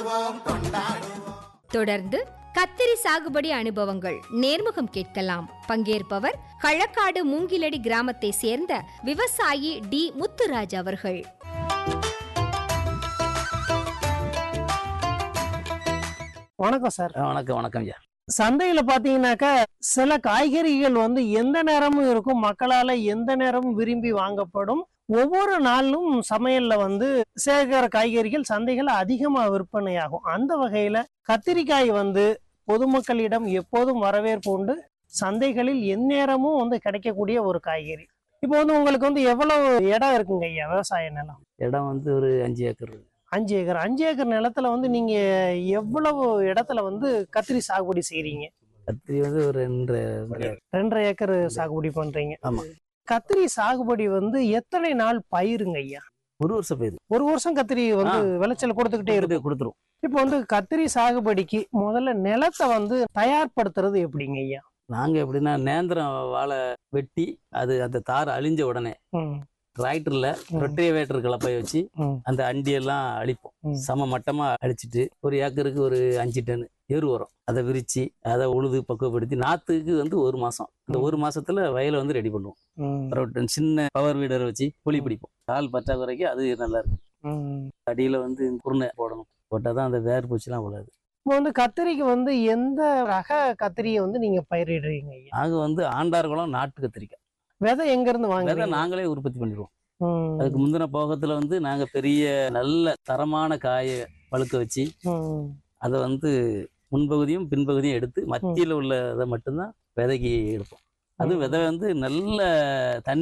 தொடர்ந்து கத்திரி சாகுபடி அனுபவங்கள் நேர்முகம் கேட்கலாம் பங்கேற்பவர் களக்காடு மூங்கிலடி கிராமத்தை சேர்ந்த விவசாயி டி முத்துராஜ் அவர்கள் வணக்கம் சார் ஆ, வணக்கம் வணக்கம் ஐயா சந்தையில பாத்தீங்கன்னாக்கா சில காய்கறிகள் வந்து எந்த நேரமும் இருக்கும் மக்களால எந்த நேரமும் விரும்பி வாங்கப்படும் ஒவ்வொரு நாளும் சமையல்ல வந்து சேர்க்கிற காய்கறிகள் சந்தைகள் அதிகமா விற்பனையாகும் அந்த வகையில கத்திரிக்காய் வந்து பொதுமக்களிடம் எப்போதும் வரவேற்பு உண்டு சந்தைகளில் எந்நேரமும் வந்து கிடைக்கக்கூடிய ஒரு காய்கறி இப்போ வந்து உங்களுக்கு வந்து எவ்வளவு இடம் இருக்குங்க ஐயா விவசாய நிலம் இடம் வந்து ஒரு அஞ்சு ஏக்கர் இருக்கு. அஞ்சு ஏக்கர் அஞ்சு ஏக்கர் நிலத்துல வந்து நீங்க எவ்வளவு இடத்துல வந்து கத்திரி சாகுபடி செய்றீங்க கத்திரி வந்து ஒரு ரெண்டு ரெண்டு ரெண்டரை ஏக்கர் சாகுபடி பண்றீங்க ஆமா. கத்திரி சாகுபடி வந்து எத்தனை நாள் பயிருங்க ஐயா ஒரு வருஷம் பயிர் ஒரு வருஷம் கத்திரி வந்து விளைச்சல் கொடுத்துக்கிட்டே இருக்கும் கொடுத்துரும் இப்போ வந்து கத்திரி சாகுபடிக்கு முதல்ல நிலத்தை வந்து தயார்படுத்துறது எப்படிங்க ஐயா நாங்க எப்படின்னா நேந்திரம் வாழை வெட்டி அது அந்த தார் அழிஞ்ச உடனே ம், டிராக்டர்ல ம், ரொட்டேவேட்டர் கலப்பை வச்சு ம், அந்த அண்டியெல்லாம் அழிப்போம் ம். சம மட்டமா அழிச்சிட்டு ஒரு ஏக்கருக்கு ஒரு அஞ்சு டன் எரு வரும் அதை விரிச்சு அதை உழுது பக்குவப்படுத்தி நாத்துக்கு வந்து ஒரு மாசம் இந்த ம். ஒரு மாசத்துல வயலை வந்து ரெடி பண்ணுவோம் ம், அப்புறம் சின்ன பவர் வீடரை வச்சு புளி பிடிப்போம் கால் பற்றாக்குறைக்கு அது நல்லா இருக்கும் ம். அடியில வந்து குருணை போடணும் போட்டாதான் அந்த வேர் பூச்சிலாம் விழாது இப்போ வந்து கத்திரிக்கு வந்து எந்த ரக கத்திரியை வந்து நீங்க பயிரிடுறீங்க ஐயா நாங்க வந்து ஆண்டார்குளம் நாட்டு கத்திரிக்காய் விதை எங்க இருந்து விதை வாங்குறீங்க நாங்களே உற்பத்தி பண்ணிடுவோம் ம், அதுக்கு முந்தின போகத்துல வந்து நாங்க பெரிய நல்ல தரமான காயை பழுக்க வச்சு ம், அதை வந்து முன்பகுதியும் பின்பகுதியும் எடுத்து மத்தியில உள்ள இதை மட்டும்தான் விதைக்கு எடுப்போம் அது ம். விதை வந்து நல்ல தண்ணி